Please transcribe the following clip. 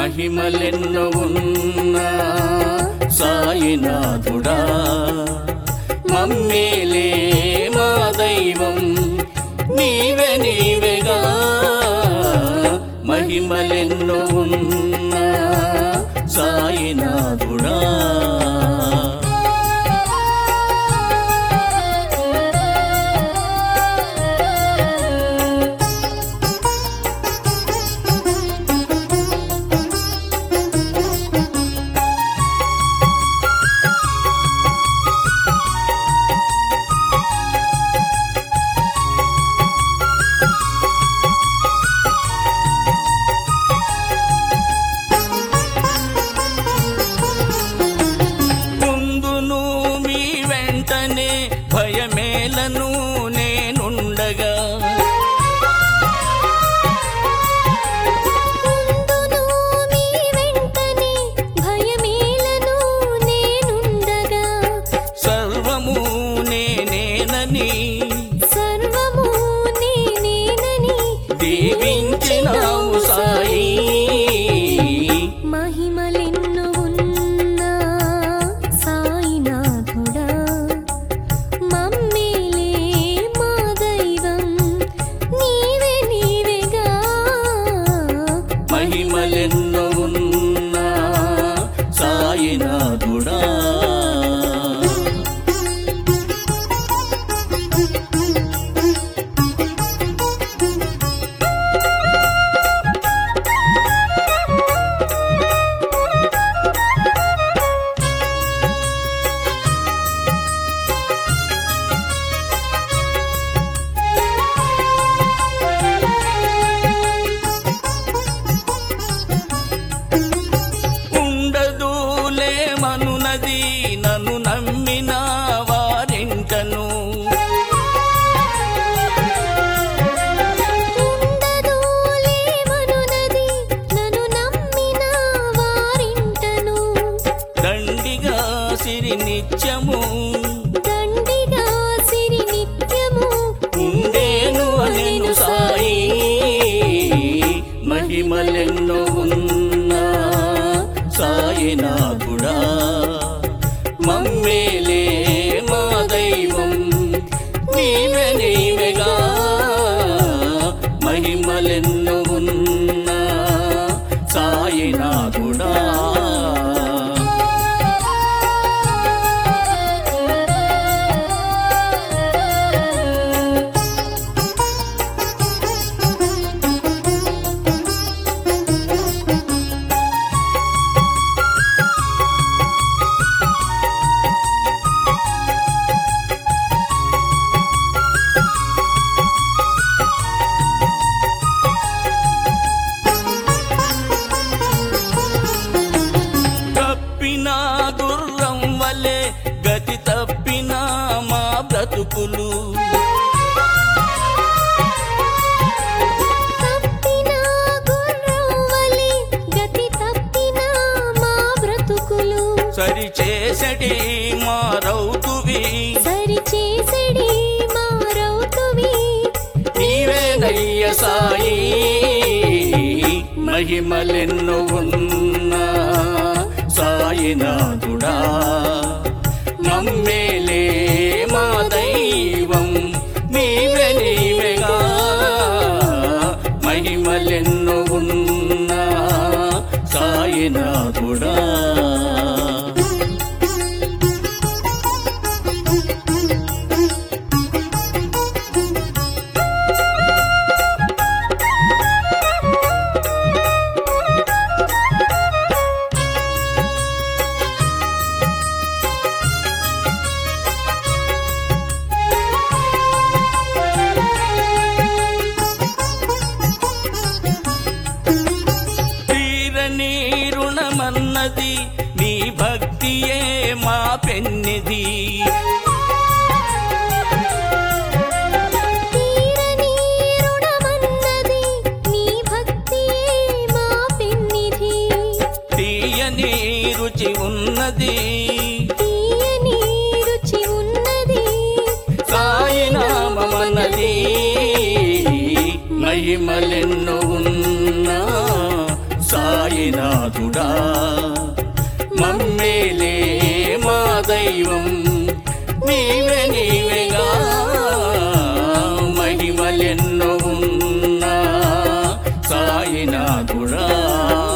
మహిమలెన్నో ఉన్నా సాయినాథుడా మమ్మేలే మా దైవం నీవే నీవేగా మహిమలెన్నో ఉన్నా సాయినాథుడా ముందును మీ వెంటనే భయమేలను నేనుండగా ముందును మీ వెంటనే భయమేలను నేనుండగా సర్వము నేనేనని సర్వము నేనేనని దీవించినావు సాయి మహిమలెన్ను ఉన్నా సాయినాథుడా మమ్మేలే మా దైవం నీవే నీవేగా మహిమలెన్నో ఉన్నా సాయినాథుడా ఉండదులే మనునది నన్ను నమ్మిన వారింటను ఉండదులేమనునది నన్ను నమ్మిన వారింటను దండిగా సిరి నిత్యము దండిగా సిరి నిత్యము ఉండేను అనేను సాయి మహిమలెన్నో ఉన్నా సాయినాథుడా మమ్మేలే మా దైవం నీవే నీవేగా మహిమలెన్నో ఉన్నా సాయినాథుడా తప్పిన గుర్రం వలె గతి తప్పిన మా బ్రతుకులు తప్పిన గుర్రం వలె గతి తప్పిన మా బ్రతుకులు సరి చేసడి మా రౌతువి సరి చేసడి మా రౌతువి నీవేనయ్య సాయి మహిమలెన్నో ఉన్నా సాయినాథుడా నమ్మేలే మా దైవం నీవే నీవేగా మహిమలెన్నో ఉన్నా సాయినాథుడా తీరని రుణమన్నది నీ భక్తియే మా పెన్నిది తీరని రుణమన్నది నీ భక్తియే మా పెన్నిధి తీయని రుచి ఉన్నది తీయని రుచి ఉన్నది సాయినామన్నది మహిమలెన్నో ఉన్నా సాయి సాయినాథుడా మమ్మేలే మా దైవం నీవే నీవేగా మహిమలెన్నో ఉన్నా సాయినాథుడా